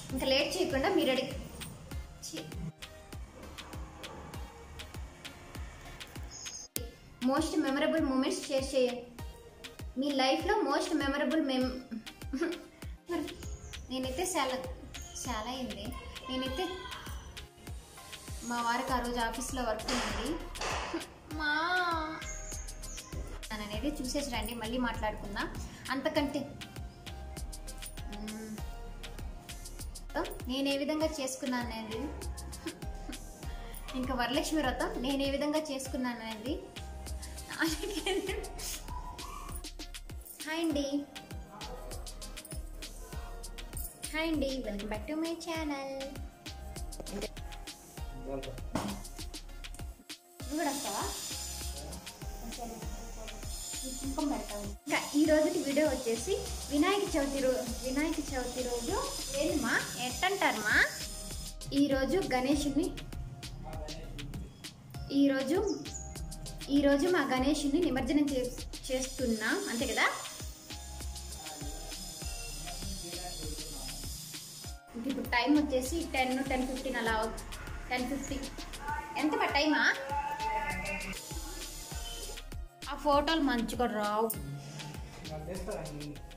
ఇంకా లేట్ చేయకుండా మీరు అడిగి మోస్ట్ మెమరబుల్ మూమెంట్స్ షేర్ చేయండి మీ లైఫ్లో మోస్ట్ మెమరబుల్ మెమ్ మరి నేనైతే చాలా చాలా అయింది నేనైతే మా వారికి ఆ రోజు ఆఫీస్లో వర్క్ ఉంది మా అనేది చూసేసి రండి మళ్ళీ మాట్లాడుకుందాం అంతకంటే మ్మ్. నేను ఏ విధంగా చేసుకున్నాను అనేది ఇంకా వరలక్ష్మి వ్రతం నేను ఏ విధంగా చేసుకున్నాను అనేది హాయ్ అండి హాయ్ అండి welcome back to my channel నువ్వు కూడా వస్తావా కుంకుమ పెడతావు ఇంకా ఈ రోజు వీడియో వచ్చేసి వినాయక చవితి రోజు వినాయక చవితి రోజు ఏందమ్మా ఎట్టంటారమ్మా ఈరోజు గణేషుని ఈరోజు ఈరోజు మా గణేషుని నిమజ్జనం చే చేస్తున్నాం అంతే కదా ఇంక ఇప్పుడు టైం వచ్చేసి టెన్ టెన్ ఫిఫ్టీన్ అలా టెన్ ఫిఫ్టీ ఎంత మా టైమా ఆ ఫోటోలు మంచిగా రావు చేస్తారా